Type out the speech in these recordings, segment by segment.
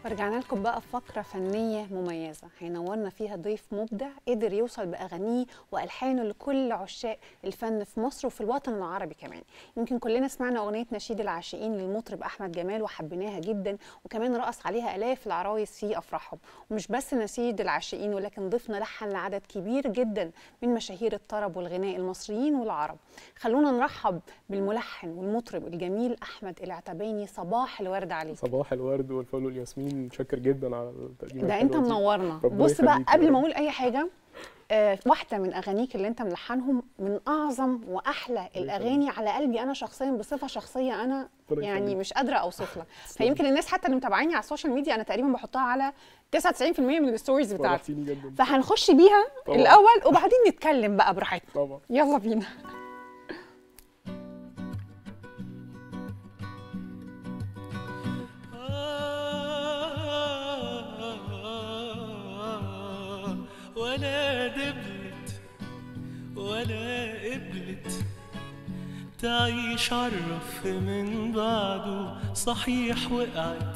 ورجعنا لكم بقى فقرة فنية مميزة هينورنا فيها ضيف مبدع قدر يوصل بأغانيه وألحانه لكل عشاق الفن في مصر وفي الوطن العربي كمان يمكن كلنا سمعنا أغنية نشيد العاشقين للمطرب أحمد جمال وحبيناها جدا وكمان رقص عليها آلاف العرايس في أفراحهم ومش بس نشيد العاشقين ولكن ضفنا لحن لعدد كبير جدا من مشاهير الطرب والغناء المصريين والعرب خلونا نرحب بالملحن والمطرب الجميل أحمد العتباني صباح الورد عليه صباح الورد والفل والياسمين متشكر جدا على التقديم ده انت الحلوة دي. منورنا ربنا بص بقى يخليك يا قبل رب. ما اقول اي حاجه آه، واحده من اغانيك اللي انت ملحنهم من اعظم واحلى الاغاني على قلبي انا شخصيا بصفه شخصيه انا ربنا يعني يخليك. مش قادره اوصف لك فيمكن الناس حتى اللي متابعيني على السوشيال ميديا انا تقريبا بحطها على 99% من الستوريز بتاعتي فرحتيني جدا فهنخش بيها طبعا. الاول وبعدين نتكلم بقى براحتنا طبعا يلا بينا ولا دبلت ولا قبلت تعيش عرف من بعده صحيح وقعت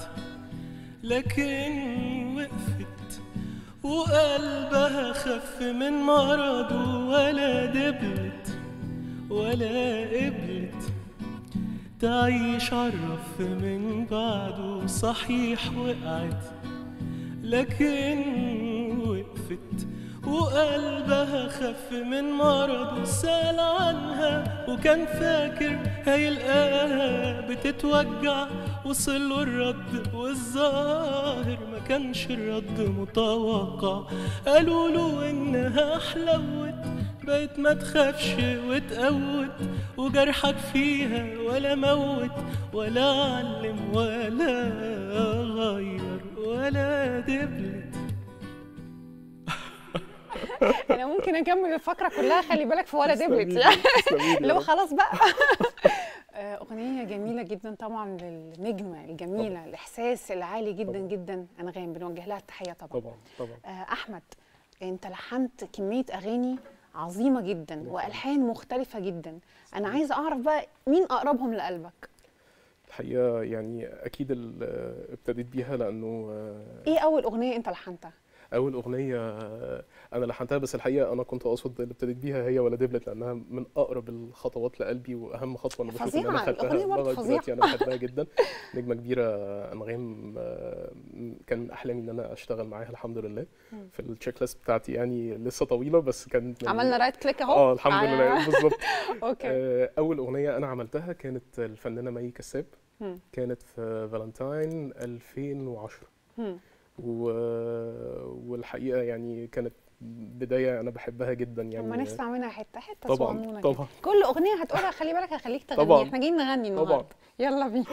لكن وقفت وقلبها خف من مرضه ولا دبلت ولا قبلت تعيش عرف من بعده صحيح وقعت لكن وقفت وقلبها خف من مرضه سأل عنها وكان فاكر هيلقاها بتتوجع وصل له الرد والظاهر ما كانش الرد متوقع قالوا له انها حلوت بقت ما تخافش وتقوت وجرحك فيها ولا موت ولا علم ولا غير ولا دبلت انا ممكن اكمل الفقره كلها خلي بالك في ولا تسلمي دبلت لي، يعني تسلمي لي اللي يا هو رب. خلاص بقى آه، أغنية جميلة جدا طبعا للنجمة الجميلة الإحساس العالي جدا طبعاً. جدا أنغام بنوجه لها التحية طبعا طبعا طبعا آه، أحمد أنت لحنت كمية أغاني عظيمة جدا وألحان مختلفة جدا أنا عايزة أعرف بقى مين أقربهم لقلبك الحقيقه يعني اكيد ال- ابتديت بيها لانه آه، إيه أول أغنية أنت لحنتها؟ اول اغنيه آه، انا لحنتها بس الحقيقه انا كنت اقصد اللي ابتديت بيها هي ولا دبلت لانها من اقرب الخطوات لقلبي واهم خطوه انا بشوف ان انا فظيعة، خدتها الأغنية برضه لغايه فظيعة. دلوقتي انا بحبها جدا نجمه كبيره انغام آه، كان من احلامي ان انا اشتغل معاها الحمد لله مم. في التشيك ليست بتاعتي يعني لسه طويله بس كان من- عملنا رايت كليك أهو اه الحمد آه، لله بالظبط أوكي آه، اول اغنيه انا عملتها كانت الفنانه مي كساب مم. كانت في فالنتاين 2010 مم. و... والحقيقه يعني كانت بدايه انا بحبها جدا يعني لما نسمع منها حتة حتة طبعا صغنونة كده. طبعا كل أغنية هتقولها خلي بالك هخليك تغني طبعاً. احنا جايين نغني النهاردة طبعا يلا بينا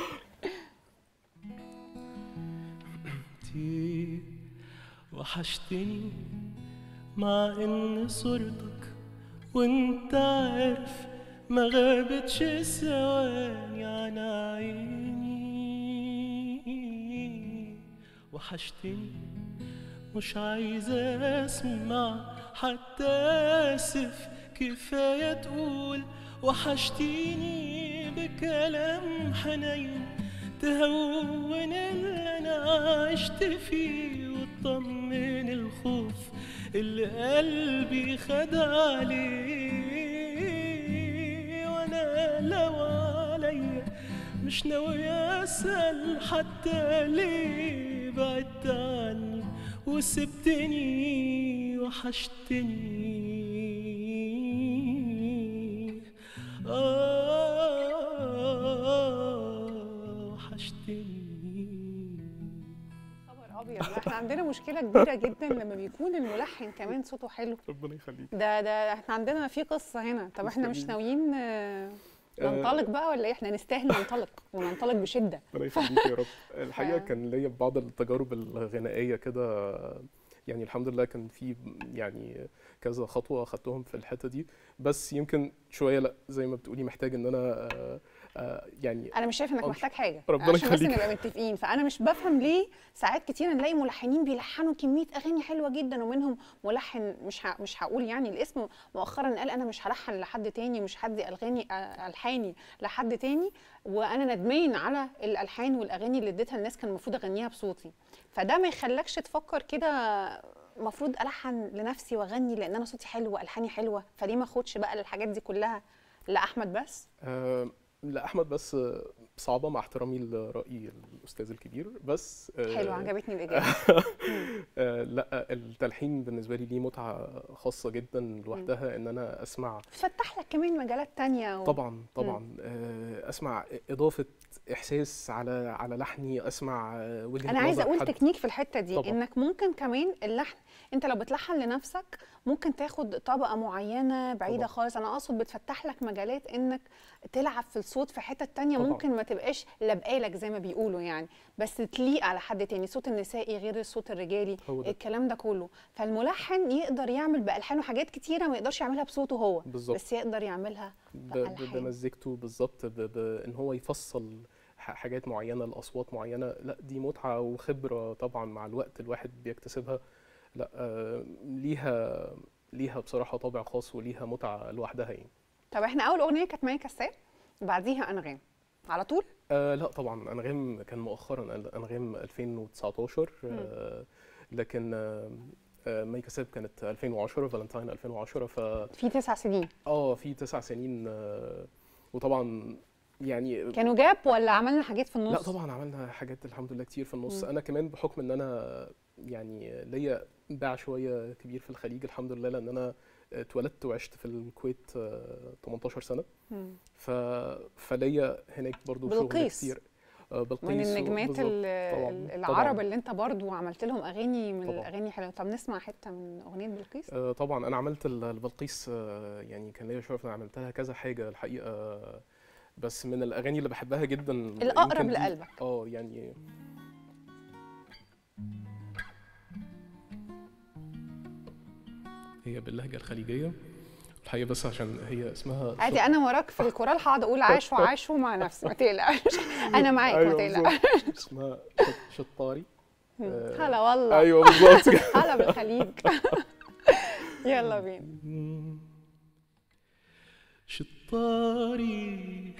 انتي وحشتني مع ان صورتك وانت عارف ما غابتش ثواني عن عيني وحشتني مش عايزة اسمع حتى اسف كفاية تقول وحشتيني بكلام حنين تهون اللي انا عشت فيه وتطمن الخوف اللي قلبي خد عليه وانا لو عليا مش ناوي اسال حتى ليه بعدت عني وسبتني وحشتني آه وحشتني خبر ابيض لا، احنا عندنا مشكله كبيره جدا لما بيكون الملحن كمان صوته حلو ربنا يخليك ده ده احنا عندنا في قصه هنا طب احنا مش مستنيين. ناويين آه، آه. ننطلق بقى ولا ايه احنا نستاهل ننطلق وننطلق بشده ربنا يخليك يا رب الحقيقه ف- كان ليا بعض التجارب الغنائيه كده يعني الحمد لله كان في يعني كذا خطوه خدتهم في الحته دي بس يمكن شويه لا زي ما بتقولي محتاج ان انا آه، آه، يعني انا مش شايفه انك أه، محتاج حاجه ربنا عشان بس يخليك. نبقى متفقين فانا مش بفهم ليه ساعات كتير نلاقي ملحنين بيلحنوا كميه اغاني حلوه جدا ومنهم ملحن مش ه... مش هقول يعني الاسم مؤخرا قال انا مش هلحن لحد تاني مش هدي الغاني آه، الحاني لحد تاني وانا ندمان على الالحان والاغاني اللي اديتها الناس كان المفروض اغنيها بصوتي فده ما يخلكش تفكر كده المفروض الحن لنفسي واغني لان انا صوتي حلو والحاني حلوه فليه ما اخدش بقى الحاجات دي كلها لاحمد بس آه، لا احمد بس آه، صعبه مع احترامي لراي الاستاذ الكبير بس آه، حلو عجبتني الاجابه آه، لا التلحين بالنسبه لي ليه متعه خاصه جدا لوحدها ان انا اسمع بتفتح لك كمان مجالات تانية و... طبعا طبعا آه، اسمع اضافه احساس على على لحني اسمع آه، وجهه انا عايزه نظر اقول حد. تكنيك في الحته دي طبعاً. انك ممكن كمان اللحن انت لو بتلحن لنفسك ممكن تاخد طبقه معينه بعيده طبعاً. خالص انا اقصد بتفتح لك مجالات انك تلعب في الصوت في حته تانية طبعاً. ممكن ما تبقاش لابقالك زي ما بيقولوا يعني بس تليق على حد تاني صوت النسائي غير الصوت الرجالي هو ده. الكلام ده كله فالملحن يقدر يعمل بالحانه حاجات كتيره ما يقدرش يعملها بصوته هو بالظبط بس يقدر يعملها ب- ب- بألحان. بمزجته بالظبط ب- بان هو يفصل ح- حاجات معينه لاصوات معينه لا دي متعه وخبره طبعا مع الوقت الواحد بيكتسبها لا آه، ليها ليها بصراحه طابع خاص وليها متعه لوحدها يعني طب احنا اول اغنيه كانت ماي كساب بعديها انغام على طول آه لا طبعا انغام كان مؤخرا انغام 2019 آه لكن آه آه ماي كساب كانت 2010 فالنتاين 2010 ف في تسع سنين اه في تسع سنين آه وطبعا يعني كانوا جاب ولا عملنا حاجات في النص؟ لا طبعا عملنا حاجات الحمد لله كتير في النص مم. انا كمان بحكم ان انا يعني ليا باع شويه كبير في الخليج الحمد لله لان انا اتولدت وعشت في الكويت آه، 18 سنه مم. ف... فليا هناك برضو شغل بلقيس. كتير آه، بلقيس من و- النجمات بالظبط. ال- طبعاً، ال- طبعاً. العرب اللي انت برضو عملت لهم اغاني من طبعاً. الاغاني حلوه طب نسمع حته من اغنيه بلقيس آه، طبعا انا عملت ال- البلقيس آه، يعني كان ليا شرف ان أنا عملتها كذا حاجه الحقيقه آه، بس من الاغاني اللي بحبها جدا الأقرب يمكن دي- لقلبك. اه يعني هي باللهجه الخليجيه الحقيقه بس عشان هي اسمها عادي انا وراك في الكورال هقعد اقول عاش وعاشوا مع نفسي ما تقلقش انا معاك ما أيوة تقلقش بالظبط. اسمها شط- شطاري آه، هلا والله ايوه بالظبط هلا بالخليج يلا بينا شطاري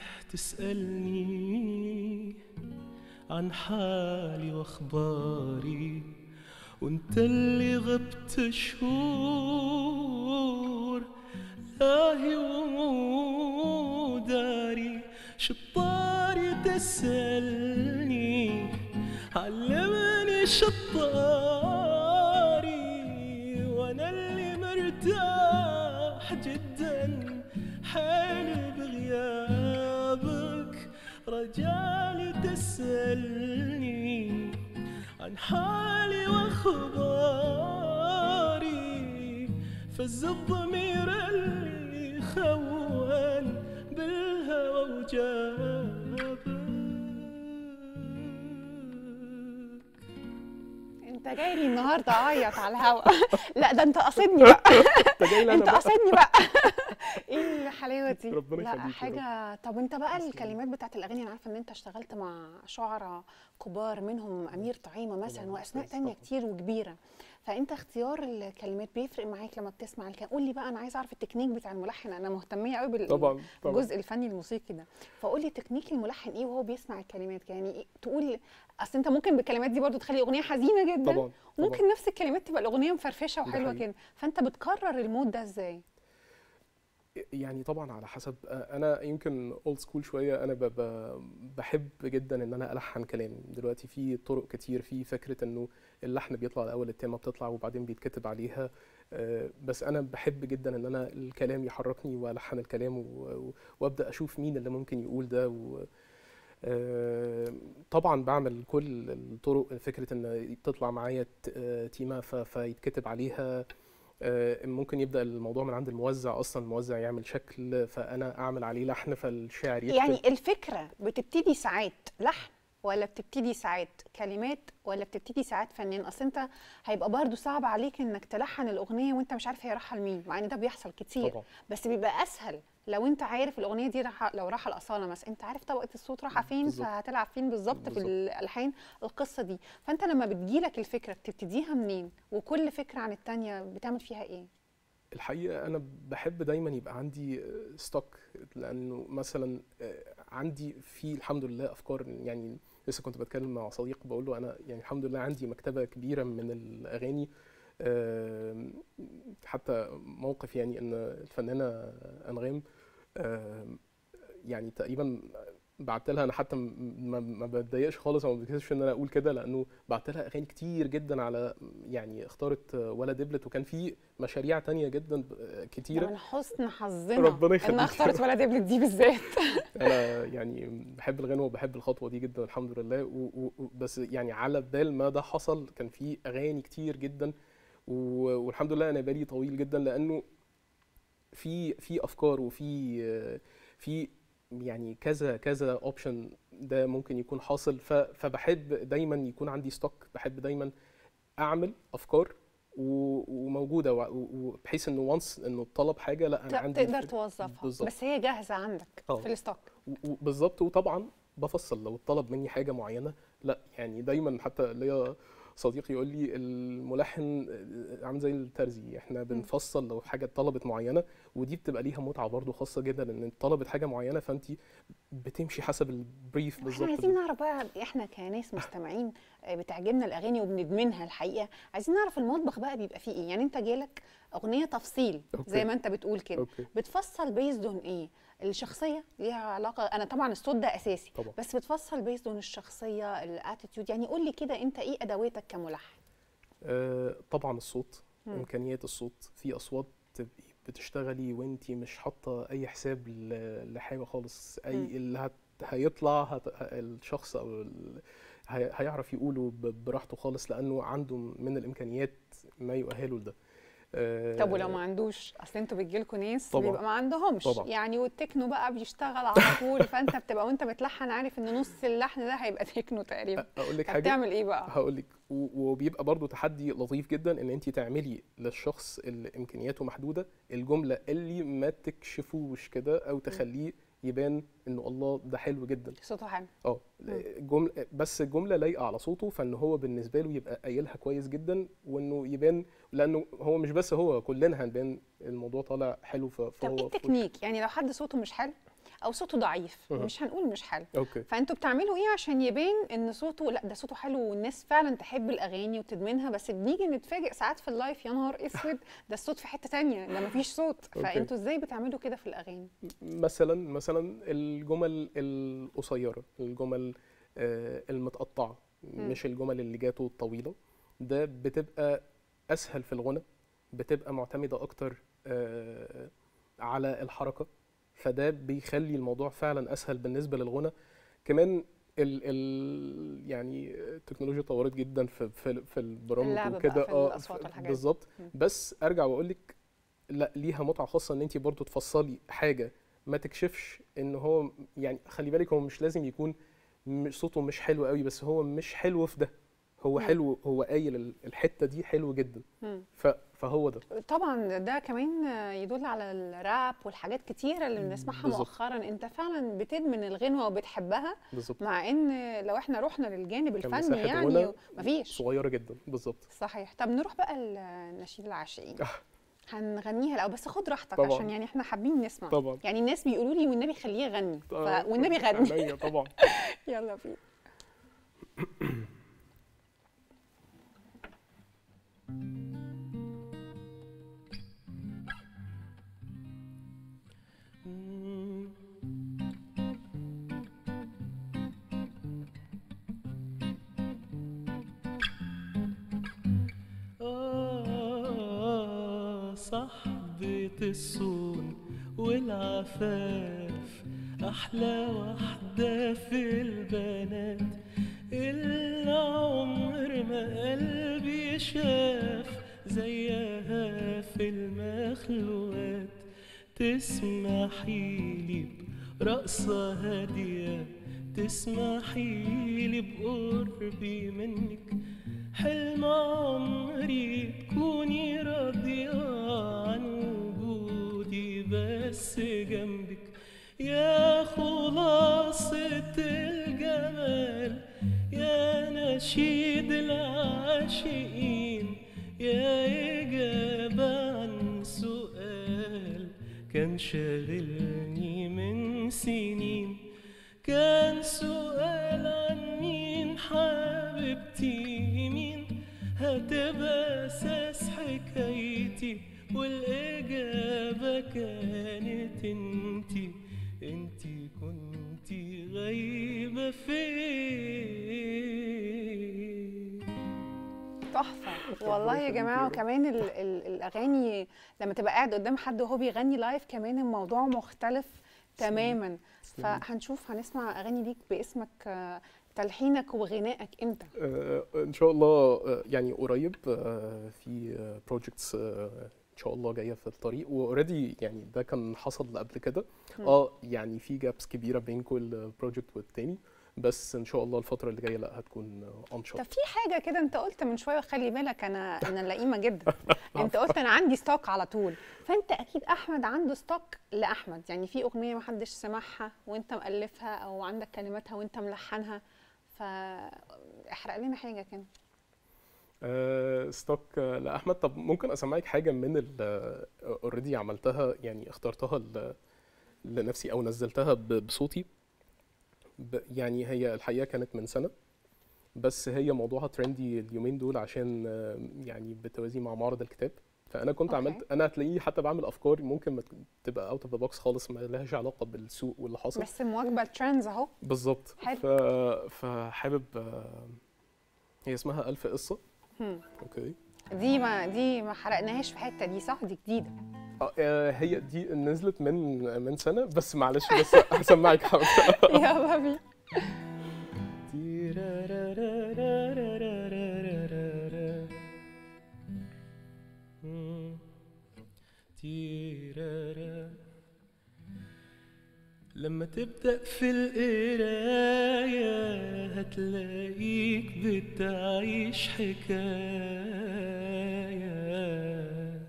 تسألني عن حالي واخباري وانت اللي غبت شهور لاهي وداري شطاري تسألني علمني شطاري وانا اللي مرتاح جدا حالي بغيابك رجالي تسألني عن حالي واخباري فز الضمير اللي خون بالهوى وجابك انت جاي لي النهارده اعيط على الهوا لا ده انت قاصدني بقى انت جاي لي انت انا بقى قاصدني بقى ايه الحلاوه دي ربنا لا يخليك يا رب. حاجه طب انت بقى الكلمات بتاعت الاغاني انا عارفه ان انت اشتغلت مع شعراء كبار منهم امير طعيمه مثلا طبعاً، واسماء أستاذ تانية طبعاً. كتير وكبيره فانت اختيار الكلمات بيفرق معاك لما بتسمع الكلام قول لي بقى انا عايزه اعرف التكنيك بتاع الملحن انا مهتميه قوي بال طبعا طبعا الجزء الفني الموسيقي ده فقول لي تكنيك الملحن ايه وهو بيسمع الكلمات يعني إيه؟ تقول اصل انت ممكن بالكلمات دي برضو تخلي اغنيه حزينه جدا طبعا ممكن نفس الكلمات تبقى الاغنيه مفرفشه ده وحلوه حقيقي. كده فانت بتكرر المود ده ازاي يعني طبعا على حسب انا يمكن اولد سكول شويه انا ب- ب- بحب جدا ان انا الحن كلام دلوقتي في طرق كتير في فكره انه اللحن بيطلع الاول التامه بتطلع وبعدين بيتكتب عليها آه، بس انا بحب جدا ان انا الكلام يحركني والحن الكلام و- و- وابدا اشوف مين اللي ممكن يقول ده و آه، طبعا بعمل كل الطرق فكره ان تطلع معايا ت- آه، تيمه ف- فيتكتب عليها آه، ممكن يبدا الموضوع من عند الموزع اصلا الموزع يعمل شكل فانا اعمل عليه لحن فالشاعر يكتب يعني الفكره بتبتدي ساعات لحن ولا بتبتدي ساعات كلمات ولا بتبتدي ساعات فنان اصل انت هيبقى برضو صعب عليك انك تلحن الاغنيه وانت مش عارف هي رايحه لمين مع ان ده بيحصل كتير طبعا بس بيبقى اسهل لو انت عارف الاغنيه دي رايحه لو رايحه الاصاله مثلا انت عارف طبقه الصوت رايحه فين بالظبط. فهتلعب فين بالظبط في بالظبط. الالحان القصه دي فانت لما بتجيلك الفكره بتبتديها منين وكل فكره عن التانيه بتعمل فيها ايه الحقيقه انا بحب دايما يبقى عندي ستوك لانه مثلا آه، عندي في الحمد لله افكار يعني لسه كنت بتكلم مع صديق بقول له انا يعني الحمد لله عندي مكتبه كبيره من الاغاني آم، حتى موقف يعني ان الفنانه انغام آم، يعني تقريبا بعت لها انا حتى م- ما ما بتضايقش خالص او ما بتكسفش ان انا اقول كده لانه بعت لها اغاني كتير جدا على يعني اختارت ولا دبلت وكان في مشاريع تانية جدا ب- ده كتيره من حسن حظنا ربنا يخليك. انها اختارت ولا دبلت دي بالذات انا يعني بحب الغنوه وبحب الخطوه دي جدا الحمد لله و و و- بس يعني على بال ما ده حصل كان في اغاني كتير جدا و- والحمد لله انا بالي طويل جدا لانه في في افكار وفي في يعني كذا كذا اوبشن ده ممكن يكون حاصل ف- فبحب دايما يكون عندي ستوك بحب دايما اعمل افكار و- وموجوده و- و- وبحيث انه وانس انه طلب حاجه لا انا ت- عندي تقدر فكرة. توظفها بالظبط. بس هي جاهزه عندك اه. في الستوك و- و- بالظبط وطبعا بفصل لو الطلب مني حاجه معينه لا يعني دايما حتى ليا صديقي يقول لي الملحن عامل زي الترزي احنا بنفصل لو حاجه طلبت معينه ودي بتبقى ليها متعه برضو خاصه جدا ان طلبت حاجه معينه فانت بتمشي حسب البريف احنا بالظبط عايزين نعرف بقى احنا كناس مستمعين آه، بتعجبنا الاغاني وبندمنها الحقيقه عايزين نعرف المطبخ بقى بيبقى فيه ايه يعني انت جالك اغنيه تفصيل أوكي. زي ما انت بتقول كده اوكي بتفصل بيزد اون ايه الشخصيه ليها علاقه انا طبعا الصوت ده اساسي طبعا بس بتفصل بيزد اون الشخصيه الاتيتيود يعني قول لي كده انت ايه ادواتك كملحن آه، طبعا الصوت مم. امكانيات الصوت في اصوات تبقي بتشتغلي وانتي مش حاطه اي حساب ل- لحاجه خالص اي مم. اللي هت هيطلع هت الشخص او ال- هي- هيعرف يقوله ب- براحته خالص لانه عنده من الامكانيات ما يؤهله لده آه، طب ولو ما عندوش اصل انتوا بتجيلكوا ناس طبعاً. بيبقى ما عندهمش طبعاً. يعني والتكنو بقى بيشتغل على طول فانت بتبقى وانت بتلحن عارف ان نص اللحن ده هيبقى تكنو تقريبا اقول لك حاجه هتعمل ايه بقى هقول لك وبيبقى برضو تحدي لطيف جدا ان انت تعملي للشخص اللي امكانياته محدوده الجمله اللي ما تكشفوش كده او تخليه يبان انه الله ده حلو جدا صوته حلو اه جمله بس الجمله لايقه على صوته فان هو بالنسبه له يبقى قايلها كويس جدا وانه يبان لانه هو مش بس هو كلنا هنبان الموضوع طالع حلو ف- طب فهو ايه التكنيك يعني لو حد صوته مش حلو او صوته ضعيف مهم. مش هنقول مش حلو اوكي فانتوا بتعملوا ايه عشان يبان ان صوته لا ده صوته حلو والناس فعلا تحب الاغاني وتدمنها بس بنيجي نتفاجئ ساعات في اللايف يا نهار اسود ده الصوت في حته تانية ده مفيش صوت أوكي. فانتوا ازاي بتعملوا كده في الاغاني مثلا مثلا الجمل القصيره الجمل آه، المتقطعه مش الجمل اللي جاته الطويله ده بتبقى اسهل في الغنى بتبقى معتمده اكتر آه، على الحركه فده بيخلي الموضوع فعلا اسهل بالنسبه للغنى كمان ال ال يعني التكنولوجيا اتطورت جدا في في, في البرامج اللعب بقى وكده في اه الأصوات ف- والحاجات دي. بالظبط مم. بس ارجع واقول لك لا ليها متعه خاصه ان انت برضو تفصلي حاجه ما تكشفش ان هو يعني خلي بالك هو مش لازم يكون مش صوته مش حلو قوي بس هو مش حلو في ده هو مم. حلو هو قايل ال- الحته دي حلو جدا مم. ف- فهو ده طبعا ده كمان يدل على الراب والحاجات كتيره اللي بنسمعها بالظبط. مؤخرا انت فعلا بتدمن الغنوه وبتحبها بالظبط مع ان لو احنا رحنا للجانب كان الفني مساحة يعني غنى مفيش صغيره جدا بالظبط صحيح طب نروح بقى لنشيد العاشقين آه. هنغنيها الاول بس خد راحتك طبعاً. عشان يعني احنا حابين نسمع طبعا يعني الناس بيقولوا لي والنبي خليه يغني ف... آه، والنبي غني عينيا طبعا يلا بينا آه صحبة الصون والعفاف أحلى واحدة في البنات اللي عمر ما قلبي شاف زيها في المخلوقات تسمحي لي برقصة هادية تسمحيلي بقربي منك حلم عمري تكوني راضية عن وجودي بس جنبك يا خلاصة الجمال يا نشيد العاشقين يا إجابة عن سؤال كان شاغلني من سنين كان سؤال عن مين حبيبتي مين هتبقى أساس حكايتي والإجابة كانت انتي انتي كنتي غايبة فين تحفه والله يا جماعه وكمان ال ال الاغاني لما تبقى قاعد قدام حد وهو بيغني لايف كمان الموضوع مختلف تماما فهنشوف هنسمع اغاني ليك باسمك آه، تلحينك وغنائك امتى آه، ان شاء الله آه، يعني قريب آه، في بروجكتس ان شاء الله جايه في الطريق واوريدي يعني ده كان حصل قبل كده مم. اه يعني في جابس كبيره بين كل بروجكت والتاني بس ان شاء الله الفتره اللي جايه لا هتكون انشط طب في حاجه كده انت قلت من شويه خلي بالك انا انا لئيمه جدا انت قلت انا عندي ستوك على طول فانت اكيد احمد عنده ستوك لاحمد يعني في اغنيه ما حدش سمعها وانت مؤلفها او عندك كلماتها وانت ملحنها فاحرق لنا حاجه كده آه، ستوك آه، لاحمد طب ممكن اسمعك حاجه من اوريدي عملتها يعني اخترتها ل- لنفسي او نزلتها ب- بصوتي ب- يعني هي الحقيقه كانت من سنه بس هي موضوعها ترندي اليومين دول عشان آه، يعني بالتوازي مع معرض الكتاب فانا كنت أوكي. عملت انا هتلاقيني حتى بعمل افكار ممكن ما تبقى اوت اوف ذا بوكس خالص ما لهاش علاقه بالسوق واللي حاصل بس مواكبه الترندز اهو بالظبط حلو. ف... فحابب آه، هي اسمها ألف قصة هم. اوكي دي ما دي ما حرقناهاش في حته دي صح دي جديده آه، آه، هي دي نزلت من من سنة بس معلش بس هسمعك حاجة يا بابي لما تبدأ في القراية هتلاقيك بتعيش حكاية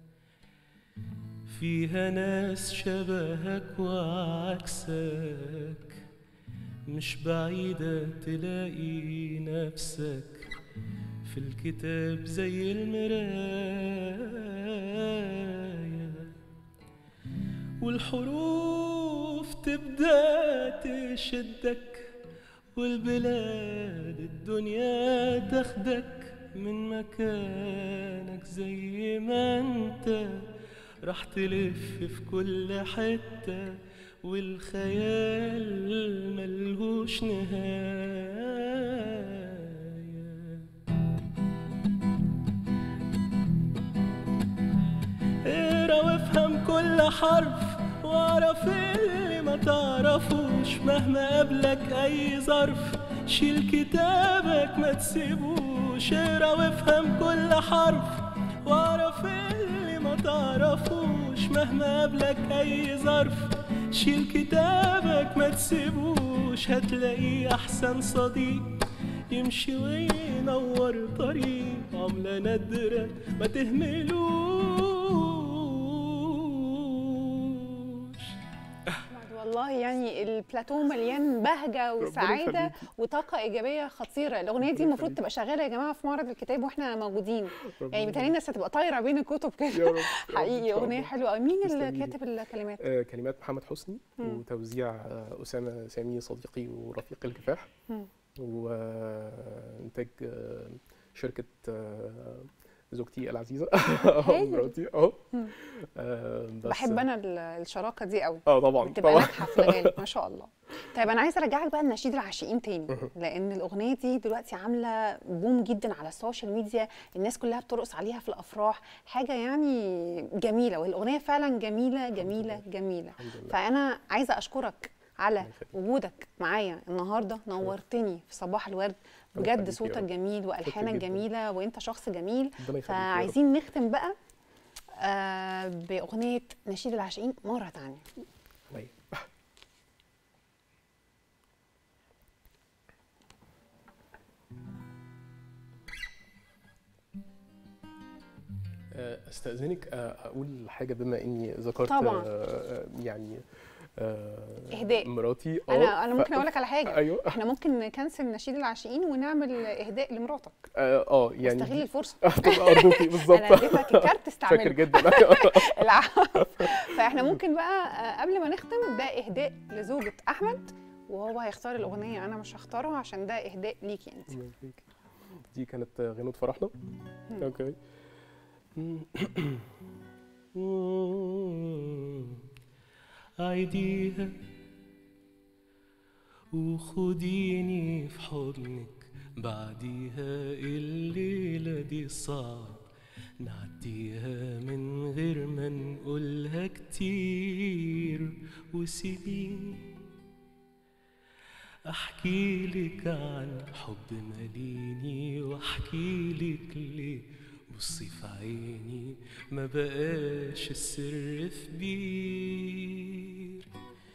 فيها ناس شبهك وعكسك مش بعيدة تلاقي نفسك في الكتاب زي المراية والحروف تبدأ تشدك والبلاد الدنيا تاخدك من مكانك زي ما انت راح تلف في كل حتة والخيال ملهوش نهاية اقرا وافهم كل حرف واعرف اللي ما تعرفوش مهما قابلك اي ظرف شيل كتابك ما تسيبوش اقرا وافهم كل حرف واعرف اللي ما تعرفوش مهما قابلك اي ظرف شيل كتابك ما تسيبوش هتلاقيه احسن صديق يمشي وينور طريق عملة نادرة ما تهملوش أحمد والله يعني البلاتو مليان بهجه وسعاده يخليك. وطاقه ايجابيه خطيره الاغنيه دي ربنا المفروض يخليك. تبقى شغاله يا جماعه في معرض الكتاب واحنا موجودين ربنا يعني بتهيألي الناس هتبقى طايره بين الكتب يا كده رب، يا رب، إن حقيقي شاء اغنيه الله. حلوه قوي مين اللي تسلمي لي. كاتب الكلمات آه، كلمات محمد حسني مم. وتوزيع آه، أسامة سامي صديقي ورفيق الكفاح مم. وإنتاج آه، شركة آه، زوجتي العزيزة هايل. مراتي اه مم. آه، بس- بحب انا ال- الشراكه دي قوي اه طبعا بتبقى طبعا ناجحه في مجالك ما شاء الله طيب انا عايزه ارجعك بقى لنشيد العاشقين تاني لان الاغنيه دي دلوقتي عامله بوم جدا على السوشيال ميديا الناس كلها بترقص عليها في الافراح حاجه يعني جميله والاغنيه فعلا جميله جميله جميله الحمد لله فانا عايزه اشكرك على الله يخليك. وجودك معايا النهارده نورتني في صباح الورد الله بجد يخليك يا صوتك رب. جميل والحانك جداً. جميله وانت شخص جميل ربنا يخليك يا رب. فعايزين نختم بقى آه باغنيه نشيد العاشقين مره تانية أيوة. استاذنك آه، اقول حاجه بما اني ذكرت طبعاً. آه، يعني آه، إهداء. مراتي آه، انا انا ف- ممكن اقول لك على حاجه ايوه احنا ممكن نكنسل نشيد العاشقين ونعمل اهداء لمراتك اه آه، يعني واستغل الفرصه طب ارجوكي بالظبط انا اديتك الكارت شاكر استعمله جدا العفو فاحنا ممكن بقى آه، قبل ما نختم ده اهداء لزوجة احمد وهو هيختار الاغنيه انا مش هختارها عشان ده اهداء ليكي انت دي كانت غنوة فرحنا اوكي عيديها وخديني في حضنك بعديها الليلة دي صعب نعديها من غير ما نقولها كتير وسيبيني احكي لك عن حب ماليني واحكي لك ليه بصي في عيني ما بقاش السر في بير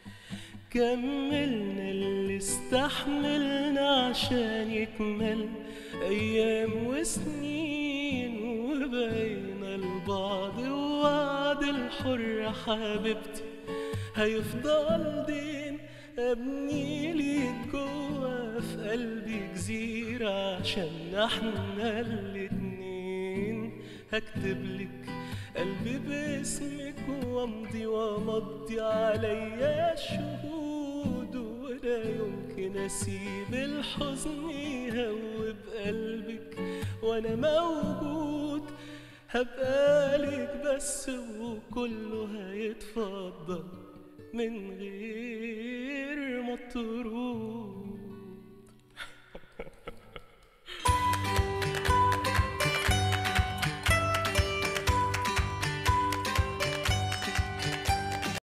كملنا اللي استحملنا عشان يكمل ايام وسنين وبقينا لبعض ووعد الحر حبيبتي هيفضل دين ابني ليك جوا في قلبي جزيرة عشان احنا الاتنين هكتب لك قلبي باسمك وامضي وامضي عليا الشهود ولا يمكن اسيب الحزن يهوب قلبك وانا موجود هبقى لك بس وكله هيتفضل من غير ما تروح